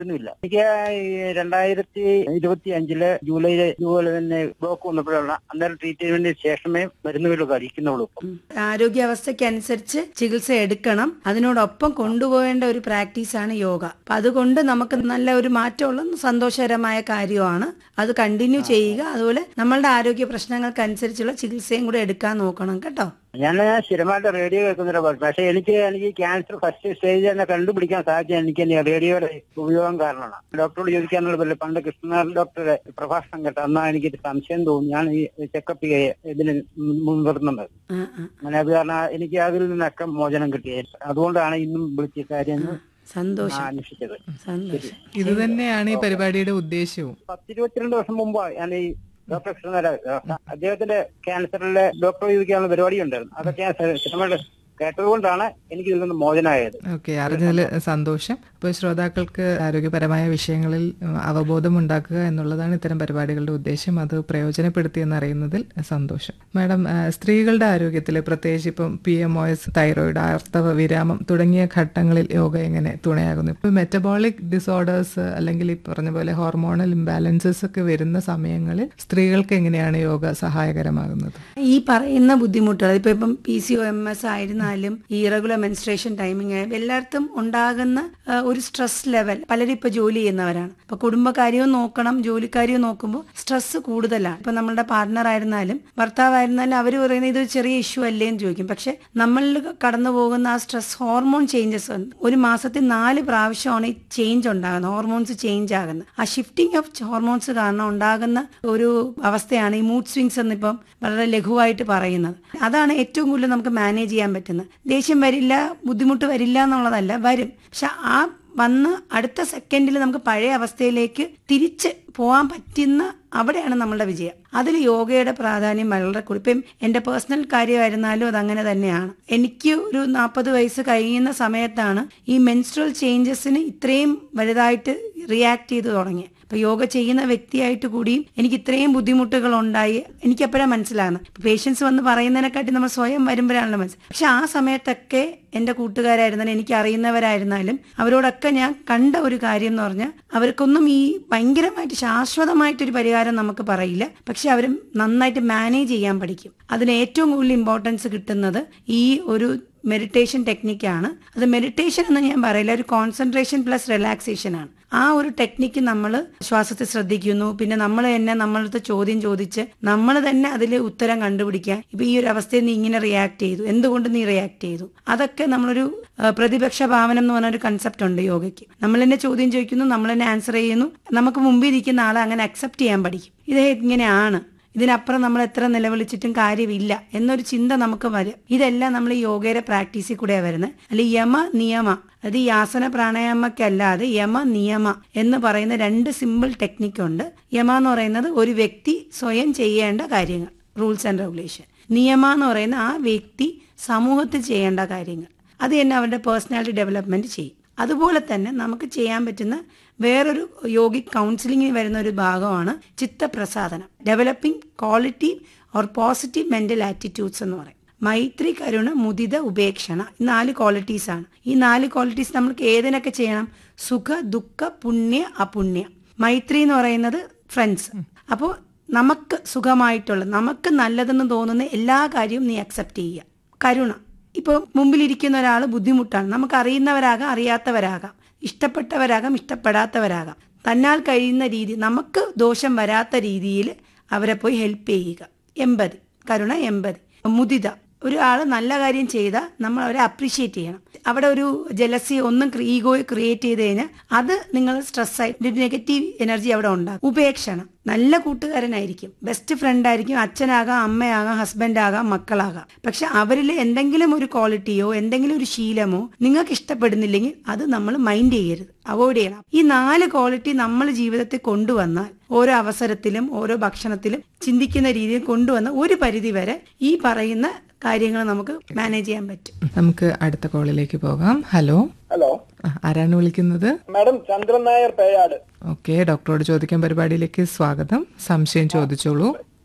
ഒന്നുമില്ല എനിക്ക് ഈ രണ്ടായിരത്തി ഇരുപത്തി അഞ്ചില് ജൂലൈ ഇതുപോലെ തന്നെ ബ്ലോക്ക് വന്നപ്പോഴാണ് അന്നേരം ട്രീറ്റ്മെന്റിന് ശേഷമേ മരുന്നുകൾ കഴിക്കുന്നുള്ളൂ ഇപ്പം. ഉം. ആരോഗ്യാവസ്ഥയ്ക്ക് അനുസരിച്ച് ചികിത്സ എടുക്കണം അതിനോടൊപ്പം കൊണ്ടുപോകേണ്ട ഒരു പ്രാക്ടീസാണ് യോഗ അപ്പൊ അതുകൊണ്ട് നമുക്ക് നല്ല ഒരു മാറ്റമുള്ള സന്തോഷകരമായ കാര്യമാണ് അത് കണ്ടിന്യൂ ചെയ്യുക അതുപോലെ നമ്മളുടെ ആരോഗ്യ പ്രശ്നങ്ങൾക്കനുസരിച്ചുള്ള ചികിത്സയും കൂടെ എടുക്കാൻ നോക്കണം കേട്ടോ ഞാൻ സ്ഥിരമായിട്ട് റേഡിയോ കേൾക്കുന്നൊരു പക്ഷെ പക്ഷെ എനിക്ക് എനിക്ക് ക്യാൻസർ ഫസ്റ്റ് സ്റ്റേജ് തന്നെ കണ്ടുപിടിക്കാൻ സാധിച്ചത് എനിക്ക് ഈ റേഡിയോയുടെ ഉപയോഗം കാരണമാണ് ഡോക്ടറോട് ചോദിക്കാന്നുള്ള പോലെ പണ്ട് കൃഷ്ണനാഥ് ഡോക്ടറുടെ പ്രഭാഷണം കേട്ട അന്നാ എനിക്കൊരു സംശയം തോന്നി ഞാൻ ഈ ചെക്കപ്പ് ഇതിന് മുൻനിർത്തുന്നത് ആ, ആ. അങ്ങനെ അത് കാരണം എനിക്ക് അതിൽ നിന്നൊക്കെ മോചനം കിട്ടിയത് അതുകൊണ്ടാണ് ഇന്നും വിളിച്ച കാര്യം സന്തോഷം അന്വേഷിച്ചത് സന്തോഷം ഇത് തന്നെയാണ് ഈ പരിപാടിയുടെ ഉദ്ദേശവും പത്തിരുപത്തിരണ്ട് വർഷം മുമ്പ് ഞാൻ ഈ ഡോക്ടർ കൃഷ്ണനാരായ അദ്ദേഹത്തിന്റെ ക്യാൻസറിലെ ഡോക്ടർ ചോദിക്കാനുള്ള പരിപാടി ഉണ്ടായിരുന്നു അതൊക്കെ ഞാൻ സ്ഥിരമായിട്ട് കേട്ടതുകൊണ്ടാണ് എനിക്ക് ഇതിൽ നിന്ന് മോചനമായത് ഓക്കെ അറിഞ്ഞതിൽ സന്തോഷം അപ്പോൾ ശ്രോതാക്കൾക്ക് ആരോഗ്യപരമായ വിഷയങ്ങളിൽ ഉം, അവബോധം ഉണ്ടാക്കുക എന്നുള്ളതാണ് ഇത്തരം പരിപാടികളുടെ ഉദ്ദേശം അത് പ്രയോജനപ്പെടുത്തിയെന്ന് അറിയുന്നതിൽ സന്തോഷം മാഡം ആ, സ്ത്രീകളുടെ ആരോഗ്യത്തിൽ പ്രത്യേകിച്ച് ഇപ്പം P M O S thyroid ആർത്തവ വിരാമം തുടങ്ങിയ ഘട്ടങ്ങളിൽ യോഗ എങ്ങനെ തുണയാകുന്നു ഇപ്പം മെറ്റബോളിക് ഡിസോർഡേഴ്സ് അല്ലെങ്കിൽ ഈ പറഞ്ഞ പോലെ ഹോർമോണൽ ഇംബാലൻസസ് ഒക്കെ വരുന്ന സമയങ്ങളിൽ സ്ത്രീകൾക്ക് എങ്ങനെയാണ് യോഗ സഹായകരമാകുന്നത് ഈ പറയുന്ന ബുദ്ധിമുട്ടുകൾ ഇപ്പൊ ഇപ്പം P C O M S ആയിരുന്നാലും ഈ ഇറഗുലർ മെൻസ്ട്രേഷൻ ടൈമിംഗ് ആയാലും എല്ലായിടത്തും ഉണ്ടാകുന്ന ആ, ഒരു സ്ട്രെസ് ലെവൽ പലരും ഇപ്പൊ ജോലി ചെയ്യുന്നവരാണ് അപ്പൊ കുടുംബകാര്യവും നോക്കണം ജോലിക്കാര്യവും നോക്കുമ്പോൾ സ്ട്രെസ് കൂടുതലാണ് ഇപ്പൊ നമ്മളുടെ പാർട്ട്ണർ ആയിരുന്നാലും ഭർത്താവായിരുന്നാലും അവർ പറയുന്നത് ഇത് ചെറിയ ഇഷ്യൂ അല്ലേ എന്ന് ചോദിക്കും പക്ഷെ നമ്മളിൽ കടന്നു പോകുന്ന ആ സ്ട്രെസ് ഹോർമോൺ ചേഞ്ചസ് ഉണ്ട് ഒരു മാസത്തിൽ നാല് പ്രാവശ്യമാണ് ഈ ചേഞ്ച് ഉണ്ടാകുന്നത് ഹോർമോൺസ് ചേഞ്ച് ആകുന്നത് ആ ഷിഫ്റ്റിംഗ് ഓഫ് ഹോർമോൺസ് കാരണം ഉണ്ടാകുന്ന ഒരു അവസ്ഥയാണ് ഈ മൂഡ് സ്വിങ്സ് എന്നിപ്പം വളരെ ലഘുവായിട്ട് പറയുന്നത് അതാണ് ഏറ്റവും കൂടുതൽ നമുക്ക് മാനേജ് ചെയ്യാൻ പറ്റുന്നത് ദേഷ്യം വരില്ല ബുദ്ധിമുട്ട് വരില്ല എന്നുള്ളതല്ല വരും പക്ഷെ ആ വന്ന് അടുത്ത സെക്കൻഡിൽ നമുക്ക് പഴയ അവസ്ഥയിലേക്ക് തിരിച്ച് പോകാൻ പറ്റുന്ന അവിടെയാണ് നമ്മളുടെ വിജയം അതിൽ യോഗയുടെ പ്രാധാന്യം വളരെ കൂടുതൽ ഇപ്പം എൻ്റെ പേഴ്സണൽ കാര്യമായിരുന്നാലും അതങ്ങനെ തന്നെയാണ് എനിക്ക് ഒരു നാൽപ്പത് വയസ്സ് കഴിയുന്ന സമയത്താണ് ഈ മെൻസ്ട്രൽ ചേഞ്ചസിന് ഇത്രയും വലുതായിട്ട് റിയാക്ട് ചെയ്ത് തുടങ്ങിയത് അപ്പൊ യോഗ ചെയ്യുന്ന വ്യക്തിയായിട്ട് കൂടിയും എനിക്ക് ഇത്രയും ബുദ്ധിമുട്ടുകൾ ഉണ്ടായി എനിക്ക് എപ്പോഴാണ് മനസ്സിലാകുന്നത് പേഷ്യൻസ് വന്ന് പറയുന്നതിനെക്കാട്ടി നമ്മൾ സ്വയം വരുമ്പോഴാണല്ലോ മനസ്സിലായത് പക്ഷെ ആ സമയത്തൊക്കെ എൻ്റെ കൂട്ടുകാരായിരുന്നാലും എനിക്ക് അറിയുന്നവരായിരുന്നാലും അവരോടൊക്കെ ഞാൻ കണ്ട ഒരു കാര്യം എന്ന് പറഞ്ഞാൽ അവർക്കൊന്നും ഈ ഭയങ്കരമായിട്ട് ശാശ്വതമായിട്ടൊരു പരിഹാരം നമുക്ക് പറയില്ല പക്ഷെ അവർ നന്നായിട്ട് മാനേജ് ചെയ്യാൻ പഠിക്കും അതിന് ഏറ്റവും കൂടുതൽ ഇമ്പോർട്ടൻസ് കിട്ടുന്നത് ഈ ഒരു മെഡിറ്റേഷൻ ടെക്നിക്കാണ് അത് മെഡിറ്റേഷൻ എന്ന് ഞാൻ പറയില്ല ഒരു കോൺസെൻട്രേഷൻ പ്ലസ് റിലാക്സേഷൻ ആണ് ആ ഒരു ടെക്നിക്ക് നമ്മൾ ശ്വാസത്തെ ശ്രദ്ധിക്കുന്നു പിന്നെ നമ്മൾ തന്നെ നമ്മളടുത്ത് ചോദ്യം ചോദിച്ച് നമ്മൾ തന്നെ അതിൽ ഉത്തരം കണ്ടുപിടിക്കുക ഇപ്പൊ ഈ ഒരു അവസ്ഥയിൽ നീ ഇങ്ങനെ റിയാക്ട് ചെയ്തു എന്തുകൊണ്ട് നീ റിയാക്ട് ചെയ്തു അതൊക്കെ നമ്മളൊരു ആ, പ്രതിപക്ഷ ഭാവനം എന്ന് പറഞ്ഞ ഒരു കൺസെപ്റ്റ് ഉണ്ട് യോഗയ്ക്ക് നമ്മൾ തന്നെ ചോദ്യം ചോദിക്കുന്നു നമ്മൾ തന്നെ ആൻസർ ചെയ്യുന്നു നമുക്ക് മുമ്പിൽ ഇരിക്കുന്ന ആളെ അങ്ങനെ അക്സെപ്റ്റ് ചെയ്യാൻ പഠിക്കും ഇത് ഇങ്ങനെയാണ് ഇതിനപ്പുറം നമ്മൾ എത്ര നിലവിളിച്ചിട്ടും കാര്യമില്ല എന്നൊരു ചിന്ത നമുക്ക് വരും ഇതെല്ലാം നമ്മൾ ഈ യോഗയുടെ പ്രാക്ടീസിൽ കൂടെയാണ് വരുന്നത് അല്ലെ യമ നിയമ അത് ഈ ആസന പ്രാണായാമക്കല്ലാതെ യമ നിയമ എന്ന് പറയുന്ന രണ്ട് സിമ്പിൾ ടെക്നിക്കുണ്ട് യമ എന്ന് പറയുന്നത് ഒരു വ്യക്തി സ്വയം ചെയ്യേണ്ട കാര്യങ്ങൾ റൂൾസ് ആൻഡ് റെഗുലേഷൻ നിയമ എന്ന് പറയുന്ന ആ വ്യക്തി സമൂഹത്തിൽ ചെയ്യേണ്ട കാര്യങ്ങൾ അത് തന്നെ അവരുടെ പേഴ്സണാലിറ്റി ഡെവലപ്മെന്റ് ചെയ്യും അതുപോലെ തന്നെ നമുക്ക് ചെയ്യാൻ പറ്റുന്ന വേറൊരു യോഗിക് കൗൺസിലിംഗിന് വരുന്ന ഒരു ഭാഗമാണ് ചിത്തപ്രസാദനം developing quality or positive mental attitudes എന്ന് പറയും മൈത്രി കരുണ മുദിത ഉപേക്ഷണ ഈ നാല് ക്വാളിറ്റീസ് ആണ് ഈ നാല് ക്വാളിറ്റീസ് നമുക്ക് ഏതിനൊക്കെ ചെയ്യണം സുഖ ദുഃഖ പുണ്യ അപുണ്യ മൈത്രി എന്ന് പറയുന്നത് ഫ്രണ്ട്സ് അപ്പോൾ നമുക്ക് സുഖമായിട്ടുള്ള നമുക്ക് നല്ലതെന്ന് തോന്നുന്ന എല്ലാ കാര്യവും നീ അക്സെപ്റ്റ് ചെയ്യുക കരുണ ഇപ്പോൾ മുമ്പിലിരിക്കുന്ന ഒരാൾ ബുദ്ധിമുട്ടാണ് നമുക്ക് അറിയുന്നവരാകാം അറിയാത്തവരാകാം ഇഷ്ടപ്പെട്ടവരാകാം ഇഷ്ടപ്പെടാത്തവരാകാം തന്നാൽ കഴിയുന്ന രീതി നമുക്ക് ദോഷം വരാത്ത രീതിയിൽ അവരെ പോയി ഹെൽപ്പ് ചെയ്യുക എമ്പതി കരുണ എമ്പതി മുദിത ഒരാൾ നല്ല കാര്യം ചെയ്താൽ നമ്മൾ അവരെ അപ്രീഷിയേറ്റ് ചെയ്യണം അവിടെ ഒരു ജലസി ഒന്നും ഈഗോ ക്രിയേറ്റ് ചെയ്ത് കഴിഞ്ഞാൽ അത് നിങ്ങൾ സ്ട്രെസ്സായി ഒരു നെഗറ്റീവ് എനർജി അവിടെ ഉണ്ടാകും ഉപേക്ഷണം നല്ല കൂട്ടുകാരനായിരിക്കും ബെസ്റ്റ് ഫ്രണ്ട് ആയിരിക്കും അച്ഛനാകാം അമ്മയാകാം ഹസ്ബൻഡ് ആകാം മക്കളാകാം പക്ഷെ അവരിൽ എന്തെങ്കിലും ഒരു ക്വാളിറ്റിയോ എന്തെങ്കിലും ഒരു ശീലമോ നിങ്ങൾക്ക് ഇഷ്ടപ്പെടുന്നില്ലെങ്കിൽ അത് നമ്മൾ മൈൻഡ് ചെയ്യരുത് അവോയ്ഡ് ചെയ്യണം ഈ നാല് ക്വാളിറ്റി നമ്മൾ ജീവിതത്തിൽ കൊണ്ടുവന്നാൽ ഓരോ അവസരത്തിലും ഓരോ ഭക്ഷണത്തിലും ചിന്തിക്കുന്ന രീതിയിൽ കൊണ്ടുവന്ന ഒരു പരിധി വരെ ഈ പറയുന്ന കാര്യങ്ങൾ നമുക്ക് മാനേജ് ചെയ്യാൻ പറ്റും നമുക്ക് അടുത്ത കോളിലേക്ക് പോകാം ഹലോ ഹലോ ആ, ആരാണ് വിളിക്കുന്നത് മാഡം ചന്ദ്രൻ നായർ പേയാട് ഓക്കെ ഡോക്ടറോട് ചോദിക്കാൻ പരിപാടിയിലേക്ക് സ്വാഗതം സംശയം ചോദിച്ചോളൂ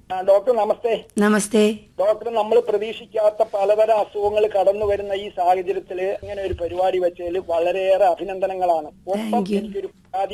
ആ, ഡോക്ടർ നമസ്തേ നമസ്തേ ഡോക്ടർ നമ്മൾ പ്രതീക്ഷിക്കാത്ത പലതരം അസുഖങ്ങൾ കടന്നു വരുന്ന ഈ സാഹചര്യത്തിൽ ഇങ്ങനെ ഒരു പരിപാടി വെച്ചതിൽ വളരെയേറെ അഭിനന്ദനങ്ങളാണ് ഒപ്പം Thank you. എനിക്കൊരു പരാതി